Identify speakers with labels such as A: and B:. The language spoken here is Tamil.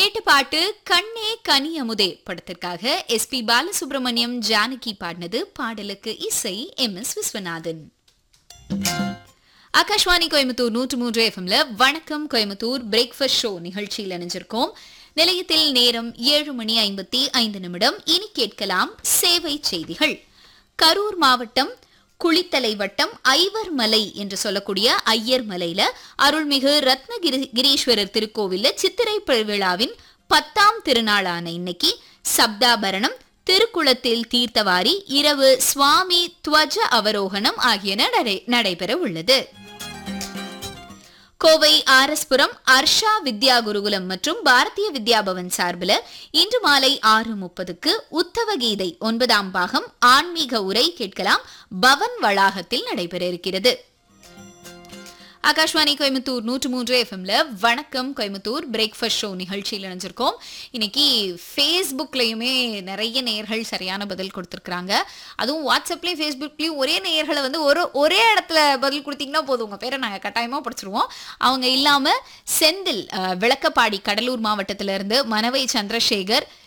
A: கேட்ட பாட்டு கண்ணே கனி அமுதே படத்திற்காக எஸ் பி பாலசுப்ரமணியம் ஜானகி பாடினது பாடலுக்கு இசை எம் எஸ் விஸ்வநாதன் ஆகாஷ்வாணி கோயம்புத்தூர் நூற்று மூன்று எஃப்எம்ல வணக்கம் கோயம்புத்தூர் பிரேக்ஃபாஸ்ட் ஷோ நிகழ்ச்சியில் இணைஞ்சிருக்கோம் நிலையத்தில் நேரம் ஏழு மணி ஐம்பத்தி ஐந்து நிமிடம் இனி கேட்கலாம் சேவை செய்திகள் கரூர் மாவட்டம் குளித்தலை வட்டம் ஐவர் மலை என்று சொல்லக்கூடிய ஐயர் மலையில அருள்மிகு ரத்னகிரி கிரீஸ்வரர் திருக்கோவில்ல சித்திரை பெருவிழாவின் பத்தாம் திருநாளான இன்னைக்கு சப்தாபரணம் திருக்குளத்தில் தீர்த்தவாரி இரவு சுவாமி துவஜ அவரோகணம் ஆகியன நடை- நடைபெற உள்ளது கோவை ஆர்எஸ்புரம் அர்ஷா வித்யா குருகுலம் மற்றும் பாரதிய வித்யா பவன் சார்பில் இன்று மாலை ஆறு முப்பதுக்கு உத்தவ கீதை ஒன்பதாம் பாகம் ஆன்மீக உரை கேட்கலாம் பவன் வளாகத்தில் நடைபெற இருக்கிறது ஆகாஷ்வாணி கோயம்புத்தூர் நூற்று மூன்று எஃப்எம்ல வணக்கம் கோயம்புத்தூர் பிரேக்ஃபாஸ்ட் ஷோ நிகழ்ச்சியில் இணைஞ்சிருக்கோம் இன்னைக்கு ஃபேஸ்புக்லயுமே நிறைய நேயர்கள் சரியான பதில் கொடுத்துருக்காங்க அதுவும் வாட்ஸ்அப்லயும் ஃபேஸ்புக்லயும் ஒரே நேயர்களை வந்து ஒரு ஒரே இடத்துல பதில் கொடுத்தீங்கன்னா போதும் உங்க பேரை நாங்கள் கட்டாயமா படிச்சிருவோம் அவங்க இல்லாம செந்தில் அஹ், விளக்கப்பாடி கடலூர் மாவட்டத்திலிருந்து மனவை சந்திரசேகர்